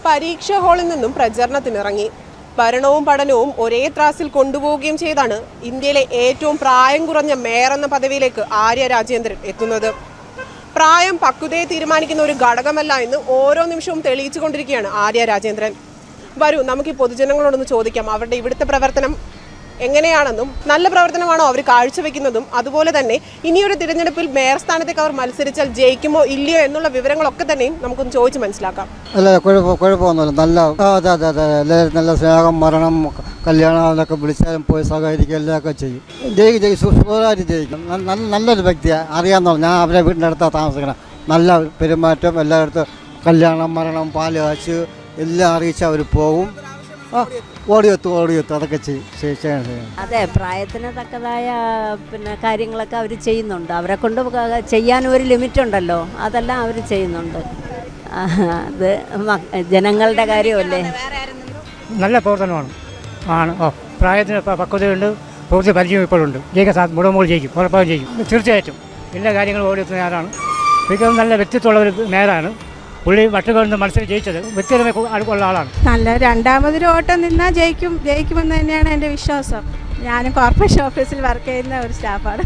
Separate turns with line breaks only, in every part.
പരീക്ഷാ ഹാളിൽ നിന്നും പ്രചരണത്തിനിറങ്ങി ഭരണവും പഠനവും ഒരേ ത്രാസിൽ കൊണ്ടുപോവുകയും ചെയ്താണ് ഇന്ത്യയിലെ ഏറ്റവും പ്രായം കുറഞ്ഞ മേയർ എന്ന പദവിയിലേക്ക് ആര്യ രാജേന്ദ്രൻ എത്തുന്നത് പ്രായം പക്വതയെ തീരുമാനിക്കുന്ന ഒരു ഘടകമല്ല എന്ന് ഓരോ നിമിഷവും തെളിയിച്ചുകൊണ്ടിരിക്കുകയാണ് ആര്യ രാജേന്ദ്രൻ വരൂ നമുക്ക് ഈ പൊതുജനങ്ങളോടൊന്ന് ചോദിക്കാം അവരുടെ ഇവിടുത്തെ പ്രവർത്തനം എങ്ങനെയാണെന്നും നല്ല പ്രവർത്തനമാണോ അവർ കാഴ്ചവെക്കുന്നതും അതുപോലെ തന്നെ ഇനിയൊരു തിരഞ്ഞെടുപ്പിൽ മേയർ സ്ഥാനത്തേക്ക് അവർ മത്സരിച്ചാൽ ജയിക്കുമോ ഇല്ലയോ എന്നുള്ള വിവരങ്ങളൊക്കെ തന്നെയും നമുക്കൊന്ന് ചോദിച്ച് മനസ്സിലാക്കാം
അല്ല കുഴപ്പം കുഴപ്പമൊന്നുമില്ല നല്ല ആ, അതെ അതെ അതെ എല്ലാവരും നല്ല സ്നേഹം മരണം കല്യാണം അതൊക്കെ വിളിച്ചാലും പോയി സഹകരിക്കുക എല്ലാമൊക്കെ ചെയ്യും ജയിക്കും ജയിക്കും സുഖമായിട്ട് ജയിക്കും ന- നല്ല നല്ലൊരു വ്യക്തിയാണ് അറിയാമെന്നുള്ള ഞാൻ അവരെ വീടിൻ്റെ അടുത്താണ് താമസിക്കണം നല്ല പെരുമാറ്റം എല്ലായിടത്തും കല്യാണം മരണം പാല് കാച്ച് എല്ലാം അറിയിച്ച് അവർ പോകും ആ ഓടിയെത്തും ഓടിയെത്തും അതൊക്കെ ചെയ്യും ചെയ്യും ചെയ്യണം ചെയ്യണം
അതെ പ്രായത്തിന് തക്കതായ പിന്നെ കാര്യങ്ങളൊക്കെ അവർ ചെയ്യുന്നുണ്ട് അവരെ കൊണ്ട് ക- ചെയ്യാൻ ഒരു ലിമിറ്റ് ഉണ്ടല്ലോ അതെല്ലാം അവർ ചെയ്യുന്നുണ്ട് ആ, അത് മ- ജനങ്ങളുടെ കാര്യമല്ലേ
നല്ല പ്രവർത്തനമാണ് ആണ് ഓ പ്രായത്തിന് പ- പക്വതയുണ്ട് പ്രവൃത്തി പരിചയം ഇപ്പോഴുണ്ട് ജയിക്കാൻ സാ മുടങ്ങുമ്പോൾ ജയിക്കും ഉറപ്പായും ജയിക്കും തീർച്ചയായിട്ടും എല്ലാ കാര്യങ്ങളും ഓടിയെത്തുന്ന ആരാണ് മിക്കതും നല്ല വ്യക്തിത്വമുള്ള ഒരു നേരാണ് പുള്ളി മറ്റുകളിൽ നിന്ന് മത്സരം ജയിച്ചത് വ്യക്തിപരമായി കു- അടുപ്പമുള്ള ആളാണ്
നല്ല രണ്ടാമതൊരു ഓട്ടം നിന്നാൽ ജയിക്കും ജയിക്കുമെന്ന് തന്നെയാണ് എൻ്റെ വിശ്വാസം ഞാനും കോർപ്പറേഷൻ ഓഫീസിൽ വർക്ക് ചെയ്യുന്ന ഒരു സ്റ്റാഫാണ്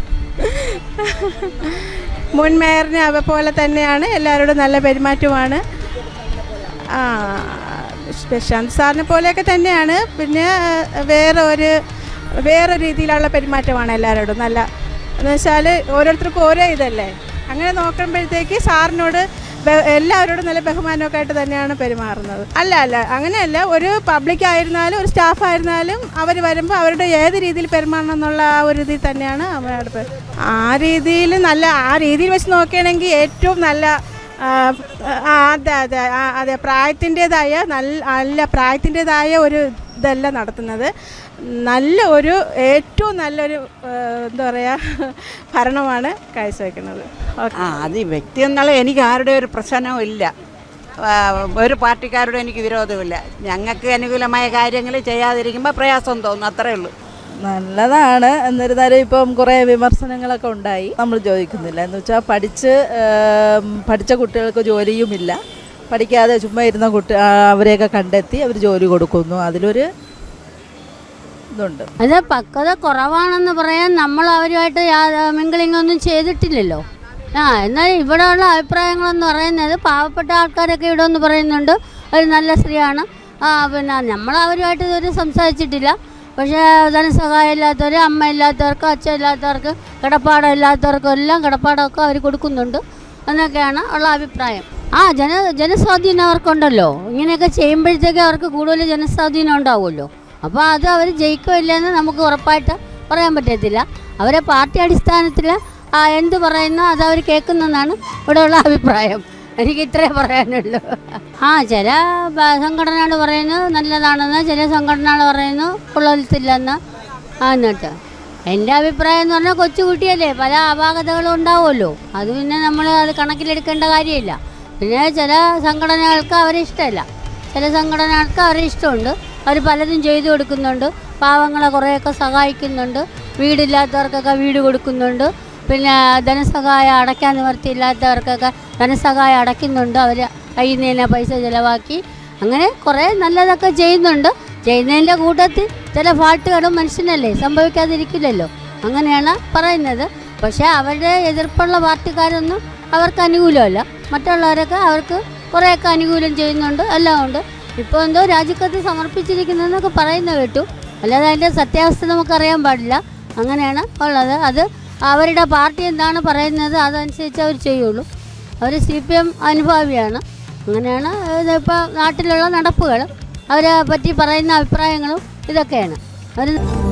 മുൻ മേയറിനെ അവ പോലെ തന്നെയാണ് എല്ലാവരോടും നല്ല പെരുമാറ്റമാണ് ആ പ്രശാന്ത് സാറിനെ പോലെയൊക്കെ തന്നെയാണ് പിന്നെ വേറെ ഒരു വേറെ രീതിയിലുള്ള പെരുമാറ്റമാണ് എല്ലാവരോടും നല്ല എന്ന് വെച്ചാൽ ഓരോരുത്തർക്കും ഓരോ ഇതല്ലേ അങ്ങനെ നോക്കുമ്പോഴത്തേക്ക് സാറിനോട് ബ- എല്ലാവരോടും നല്ല ബഹുമാനമൊക്കെ ആയിട്ട് തന്നെയാണ് പെരുമാറുന്നത് അല്ല അല്ല അങ്ങനെയല്ല ഒരു പബ്ലിക് ആയിരുന്നാലും ഒരു സ്റ്റാഫ് ആയിരുന്നാലും അവർ വരുമ്പോൾ അവരുടെ ഏത് രീതിയിൽ പെരുമാറണം എന്നുള്ള ആ ഒരു ഇതിൽ തന്നെയാണ് അവരുടെ പെ- ആ രീതിയിൽ നല്ല ആ രീതിയിൽ വെച്ച് നോക്കുകയാണെങ്കിൽ ഏറ്റവും നല്ല ആ, ആ, അതെ അതെ ആ, അതെ പ്രായത്തിൻ്റെതായ നല്ല നല്ല പ്രായത്തിൻ്റെതായ ഒരു ഇതല്ല നടത്തുന്നത് നല്ല ഒരു ഏറ്റവും നല്ലൊരു ആ, എന്താ പറയുക ഭരണമാണ് കാഴ്ചവെക്കുന്നത് ഓക്കെ
ആ അത് ഈ വ്യക്തി എന്നുള്ള എനിക്ക് ആരുടെ ഒരു പ്രശ്നവും ഇല്ല ആ, ഒരു പാർട്ടിക്കാരോടും എനിക്ക് വിരോധമില്ല ഞങ്ങൾക്ക് അനുകൂലമായ കാര്യങ്ങൾ ചെയ്യാതിരിക്കുമ്പോൾ പ്രയാസം തോന്നും അത്രേ ഉള്ളൂ
നല്ലതാണ് എന്നിരുന്നാലും ഇപ്പം കുറേ വിമർശനങ്ങളൊക്കെ ഉണ്ടായി നമ്മൾ ചോദിക്കുന്നില്ല എന്ന് വെച്ചാൽ പഠിച്ച് ഏം, പഠിച്ച കുട്ടികൾക്ക് ജോലിയുമില്ല പഠിക്കാതെ ചുമ്മാ ഇരുന്ന കുട്ടി ആ, അവരെയൊക്കെ കണ്ടെത്തി അവർ ജോലി കൊടുക്കുന്നു അതിലൊരു ഇതുണ്ട്
അത് പക്വത കുറവാണെന്ന് പറയാൻ നമ്മൾ അവരുമായിട്ട് മിങ്കിളിംഗ് ഒന്നും ചെയ്തിട്ടില്ലല്ലോ ആ എന്നാൽ ഇവിടെയുള്ള അഭിപ്രായങ്ങളെന്ന് പറയുന്നത് പാവപ്പെട്ട ആൾക്കാരൊക്കെ ഇവിടെ ഒന്ന് പറയുന്നുണ്ട് ഒരു നല്ല സ്ത്രീയാണ് ആ പിന്നെ നമ്മൾ അവരുമായിട്ട് ഇതുവരെ സംസാരിച്ചിട്ടില്ല പക്ഷേ ധനസഹായം ഇല്ലാത്തവർ അമ്മ ഇല്ലാത്തവർക്ക് അച്ഛൻ ഇല്ലാത്തവർക്ക് കിടപ്പാടം ഇല്ലാത്തവർക്കും എല്ലാം കിടപ്പാടമൊക്കെ അവർ കൊടുക്കുന്നുണ്ട് എന്നൊക്കെയാണ് ഉള്ള അഭിപ്രായം ആ ജന ജനസ്വാധീനം അവർക്കുണ്ടല്ലോ ഇങ്ങനെയൊക്കെ ചെയ്യുമ്പോഴത്തേക്ക് അവർക്ക് കൂടുതൽ ജനസ്വാധീനം ഉണ്ടാവുമല്ലോ അപ്പോൾ അത് അവർ ജയിക്കില്ലെന്ന് നമുക്ക് ഉറപ്പായിട്ട് പറയാൻ പറ്റത്തില്ല അവരെ പാർട്ടി അടിസ്ഥാനത്തിൽ ആ എന്ത് പറയുന്നോ അത് അവർ കേൾക്കുന്നെന്നാണ് ഇവിടെയുള്ള അഭിപ്രായം എനിക്ക് ഇത്രേ പറയാനുള്ളൂ ആ ചില ബ- സംഘടനകൾ പറയുന്നു നല്ലതാണെന്ന് ചില സംഘടനകൾ പറയുന്നു കൊള്ളത്തില്ലെന്ന് ആ എന്നിട്ട് എൻ്റെ അഭിപ്രായം എന്ന് പറഞ്ഞാൽ കൊച്ചുകുട്ടിയല്ലേ പല അപാകതകളും ഉണ്ടാവുമല്ലോ അത് പിന്നെ നമ്മൾ അത് കണക്കിലെടുക്കേണ്ട കാര്യമില്ല പിന്നെ ചില സംഘടനകൾക്ക് അവരെ ഇഷ്ടമല്ല ചില സംഘടനകൾക്ക് അവരെ ഇഷ്ടമുണ്ട് അവർ പലതും ചെയ്തു കൊടുക്കുന്നുണ്ട് പാവങ്ങളെ കുറേയൊക്കെ സഹായിക്കുന്നുണ്ട് വീടില്ലാത്തവർക്കൊക്കെ വീട് കൊടുക്കുന്നുണ്ട് പിന്നെ ധനസഹായം അടയ്ക്കാൻ നിവർത്തിയില്ലാത്തവർക്കൊക്കെ ധനസഹായം അടയ്ക്കുന്നുണ്ട് അവർ കയ്യിൽ നിന്ന് തന്നെ പൈസ ചിലവാക്കി അങ്ങനെ കുറേ നല്ലതൊക്കെ ചെയ്യുന്നുണ്ട് ചെയ്യുന്നതിൻ്റെ കൂട്ടത്തിൽ ചില ഫാൾട്ടുകളും മനുഷ്യനല്ലേ സംഭവിക്കാതിരിക്കില്ലല്ലോ അങ്ങനെയാണ് പറയുന്നത് പക്ഷേ അവരുടെ എതിർപ്പുള്ള പാർട്ടിക്കാരൊന്നും അവർക്ക് അനുകൂലമല്ല മറ്റുള്ളവരൊക്കെ അവർക്ക് കുറേയൊക്കെ അനുകൂലം ചെയ്യുന്നുണ്ട് എല്ലാം ഉണ്ട് ഇപ്പോൾ എന്തോ രാജിക്കത്ത് സമർപ്പിച്ചിരിക്കുന്നതെന്നൊക്കെ പറയുന്ന കേട്ടു അല്ലാതെ അതിൻ്റെ സത്യാവസ്ഥ നമുക്കറിയാൻ പാടില്ല അങ്ങനെയാണ് ഉള്ളത് അത് അവരുടെ പാർട്ടി എന്താണ് പറയുന്നത് അതനുസരിച്ച് അവർ ചെയ്യുള്ളൂ അവർ സി പി എം അനുഭാവിയാണ് അങ്ങനെയാണ് ഇതിപ്പോൾ നാട്ടിലുള്ള നടപ്പുകൾ അവരെ പറ്റി പറയുന്ന അഭിപ്രായങ്ങളും ഇതൊക്കെയാണ് അവർ